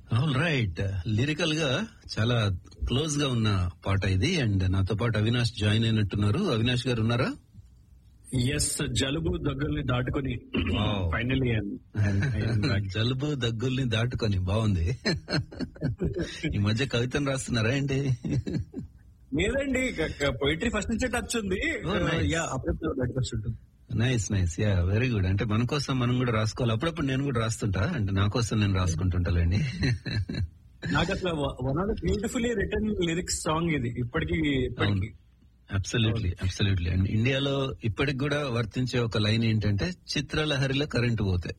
All right lyrical గా చాలా close గా ఉన్న పాట ఇది అండ్ నాతో పాటు అవినాష్ జాయిన్ అయినట్టున్నారు అవినాష్ గారు ఉన్నారా ఎస్ జలుబు దగ్గుల్ని దాటుకొని Wow. ఫైనల్లీ జలుబు దగ్గుల్ని దాటుకొని బాగుంది ఈ మధ్య కవితను రాస్తున్నారా ఏంటి లేదండి పోయిటరీ ఫస్ట్ నుంచే టచ్ ఉంది Oh, nice. యా అప్పుడప్పుడు బయటకు వస్తుంటుంది nice nice yeah very good అంటే మన కోసం మనం కూడా రాసుకోవాలి అప్పుడప్పుడు నేను కూడా రాస్తుంటా అంటే నా కోసం నేను రాసుకుంటుంటాలండి నాకు అసలు one of the beautifully written lyrics song ఇది ఇప్పటికి ఇప్పటికి అబ్సల్యూట్లీ అబ్సల్యూట్లీ అండ్ ఇండియాలో ఇప్పటికి కూడా వర్తించే ఒక లైన్ ఏంటంటే చిత్రలహరిలో కరెంటు పోతే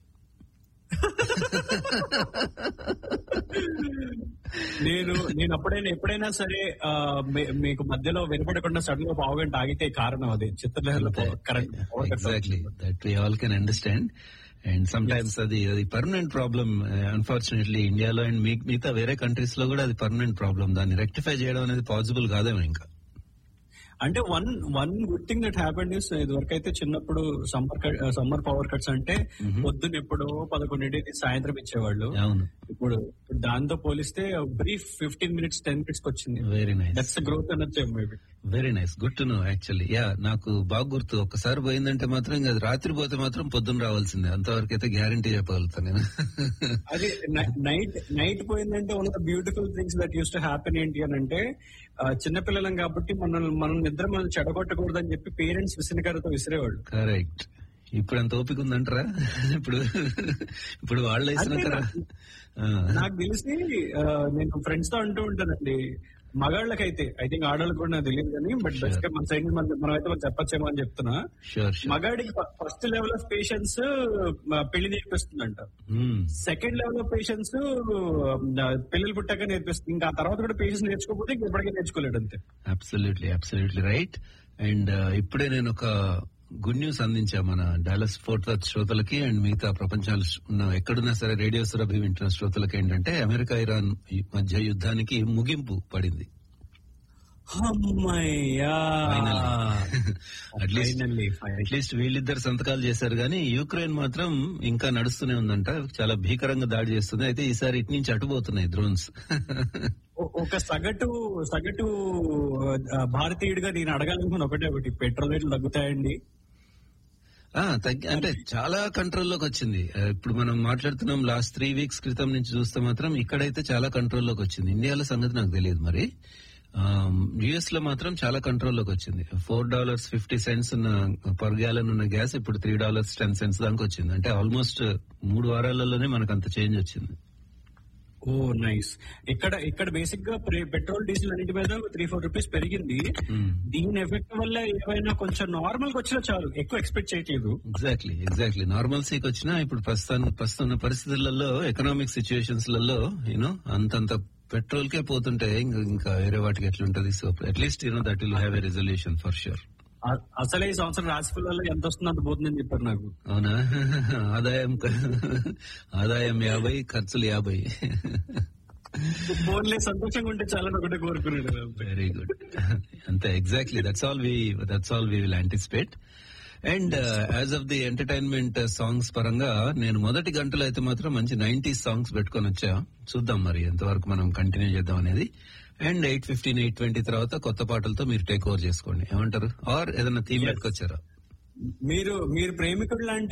నేను నేను అప్పుడైనా ఎప్పుడైనా సరే ఆ, మీ- మీకు మధ్యలో వినపడకుండా సడన్ గా పావు గంట ఆగితే కారణం అది చిత్రలహరిలో current exactly that we all can understand and sometimes అది అది పర్మనెంట్ ప్రాబ్లమ్ అన్ఫార్చునేట్లీ ఇండియాలో అండ్ మిగతా వేరే కంట్రీస్ లో కూడా అది పర్మనెంట్ ప్రాబ్లం దాన్ని రెక్టిఫై చేయడం అనేది పాసిబుల్ కాదేమో ఇంకా అంటే one one good thing that happened is ఇదివరకు అయితే చిన్నప్పుడు సమ్మర్ సమ్మర్ పవర్ కట్స్ అంటే పొద్దున్న ఎప్పుడో పదకొండింటికి సాయంత్రం ఇచ్చేవాళ్ళు అవును ఇప్పుడు దాంతో పోలిస్తే brief fifteen minutes ten minutes వచ్చింది వెరీ నైస్ దట్స్ గ్రోత్ అనొచ్చు maybe very nice good to know actually yeah నాకు బాగా గుర్తు ఒక్కసారి పోయిందంటే మాత్రం ఇంకా అది రాత్రి పోతే మాత్రం పొద్దున్న రావాల్సిందే అంతవరకు అయితే గ్యారంటీ చెప్పగలుగుతాను నేను అది నైట్ నైట్ పోయిందంటే one of the beautiful things that used to happen ఏంటి అని అంటే ఆ, చిన్నపిల్లలం కాబట్టి మనం మనం నిద్ర మనం చెడగొట్టకూడదని చెప్పి పేరెంట్స్ విసినకరతో విసిరేవాళ్ళు కరెక్ట్ ఇప్పుడు అంత ఓపిక ఉందంటారా ఇప్పుడు ఇప్పుడు వాళ్ళు వేసిన అంటే కదా నాకు తెలిసి ఆ, నేను ఫ్రెండ్స్ తో అంటూ ఉంటానండి మగాళ్ళకైతే ఐ థింక్ ఆడవాళ్ళకి కూడా నాకు తెలియదు కానీ బట్ బెస్ట్ మన సైడ్ మన మనం అయితే మనం చెప్పచ్చేమో అని చెప్తున్నా షూర్ షూర్ మగాడికి ఫస్ట్ లెవెల్ ఆఫ్ పేషెన్స్ పెళ్లి నేర్పిస్తుందంట సెకండ్ లెవెల్ ఆఫ్ పేషెన్స్ పిల్లలు పుట్టాక నేర్పిస్తుంది ఇంకా ఆ తర్వాత కూడా పేషెన్స్ నేర్చుకోకపోతే ఇంక ఎప్పటికీ నేర్చుకోలేడు అంతే అబ్సల్యూట్లీ అబ్సల్యూట్లీ రైట్ అండ్ ఇప్పుడే నేను ఒక గుడ్ న్యూస్ అందించా మన డాలస్ ఫోర్త్ వర్త్ శ్రోతలకి అండ్ మిగతా ప్రపంచాలు ఉన్న ఎక్కడున్నా సరే రేడియో సురభి వింటున్న శ్రోతలకి ఏంటంటే అమెరికా ఇరాన్ మధ్య యుద్ధానికి ముగింపు పడింది అమ్మయ్యా అట్లీస్ట్ Finally, finally. అట్లీస్ట్ వీళ్ళిద్దరు సంతకాలు చేశారు కానీ యూక్రెయిన్ మాత్రం ఇంకా నడుస్తూనే ఉందంట చాలా భీకరంగా దాడి చేస్తుంది అయితే ఈసారి ఇటు నుంచి అటుపోతున్నాయి డ్రోన్స్ ఒ- ఒక సగటు సగటు ఆ, భారతీయుడిగా నేను అడగాలనుకున్న ఒకటే ఒకటి పెట్రోల్ రేట్లు తగ్గుతాయండి ఆ, తగ్గి అంటే చాలా కంట్రోల్లోకి వచ్చింది ఆ, ఇప్పుడు మనం మాట్లాడుతున్నాం లాస్ట్ త్రీ వీక్స్ క్రితం నుంచి చూస్తే మాత్రం ఇక్కడైతే చాలా కంట్రోల్లోకి వచ్చింది ఇండియాలో సంగతి నాకు తెలియదు మరి యుఎస్ లో మాత్రం చాలా కంట్రోల్లోకి వచ్చింది ఫోర్ డాలర్స్ ఫిఫ్టీ సెంట్స్ ఉన్న పర్ గ్యాలన్ ఉన్న గ్యాస్ ఇప్పుడు త్రీ డాలర్స్ టెన్ సెంట్స్ దాకా వచ్చింది అంటే ఆల్మోస్ట్ మూడు వారాలలోనే మనకు అంత చేంజ్ వచ్చింది ఓ నైస్ ఇక్కడ ఇక్కడ బేసిక్ గా ప్రే- పెట్రోల్ డీజిల్ అన్నిటి మీద త్రీ ఫోర్ రూపీస్ పెరిగింది Hmm. దీని ఎఫెక్ట్ వల్ల ఏమైనా కొంచెం నార్మల్ గా వచ్చినా చాలు ఎక్కువ ఎక్స్పెక్ట్ చేయట్లేదు ఎగ్జాక్ట్లీ ఎగ్జాక్ట్లీ నార్మల్సీకి వచ్చినా ఇప్పుడు ప్రస్తుతానికి ప్రస్తుతం ఉన్న పరిస్థితులలో ఎకనామిక్ సిచ్యువేషన్స్ లలో యూనో అంతంత పెట్రోల్ కే పోతుంటే ఇంకా ఇంకా వేరే వాటికి ఎట్లుంటది so at least you know that will have a resolution for sure అ- అసలే ఈ సంవత్సరం రాశిఫలాల్లో ఎంత వస్తుందో అంత పోతుందని చెప్పారు నాకు అవునా ఆదాయం ఆదాయం యాభై ఖర్చులు యాభై ఫోన్లే సంతోషంగా ఉంటే చాలా ఒకటే కోరుకున్నాడు వెరీ గుడ్ అంతే exactly that's all we that's all we will anticipate and as of the entertainment songs పరంగా నేను మొదటి గంటలో అయితే మాత్రం మంచి నైన్టీస్ సాంగ్స్ పెట్టుకొని వచ్చా చూద్దాం మరి ఎంతవరకు మనం కంటిన్యూ చేద్దాం అనేది and eight fifteen eight twenty తర్వాత కొత్త పాటలతో మీరు టేక్ ఓవర్ చేసుకోండి ఏమంటారు ఆర్ ఏదైనా థీమ్ Yes. పెట్టుకొచ్చారా మీరు మీరు ప్రేమికుడు లాంటి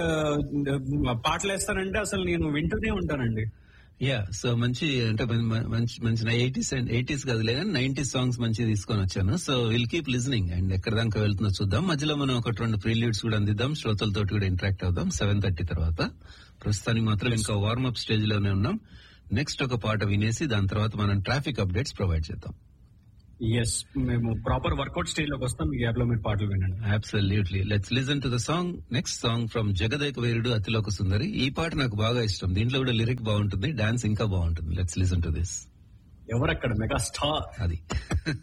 ఆ, పాటలు వేస్తారంటే అసలు నేను వింటూనే ఉంటానండి యా సో మంచి అంటే మం- మంచి మంచి ఎయిటీస్ అండ్ ఎయిటీస్ కదలే కానీ నైన్టీస్ సాంగ్స్ మంచి తీసుకొని వచ్చాను so will keep listening and ఎక్కడ దాకా వెళ్తుందో చూద్దాం మధ్యలో మనం ఒకటి రెండు ప్రీలీడ్స్ కూడా అందిద్దాం శ్రోతలతో కూడా ఇంటరాక్ట్ అవుదాం సెవెన్ థర్టీ తర్వాత ప్రస్తుతానికి మాత్రం ఇంకా వార్మప్ స్టేజ్ లోనే ఉన్నాం నెక్స్ట్ ఒక పాట వినేసి దాని తర్వాత మనం ట్రాఫిక్ అప్డేట్స్ ప్రొవైడ్ చేద్దాం ఎస్ మేము ప్రాపర్ వర్కౌట్ స్టేజ్ లోకి వస్తాం ఈ యాప్ లో మీరు పాటలు వినండి absolutely let's listen to the song next song from Jagadeka Veerudu Athiloka Sundari ఈ పాట నాకు బాగా ఇష్టం దీంట్లో కూడా లిరిక్ బాగుంటుంది డాన్స్ ఇంకా బాగుంటుంది లెట్స్ లిజన్ టు దిస్ ఎవరక్కడ మెగా స్టార్ అది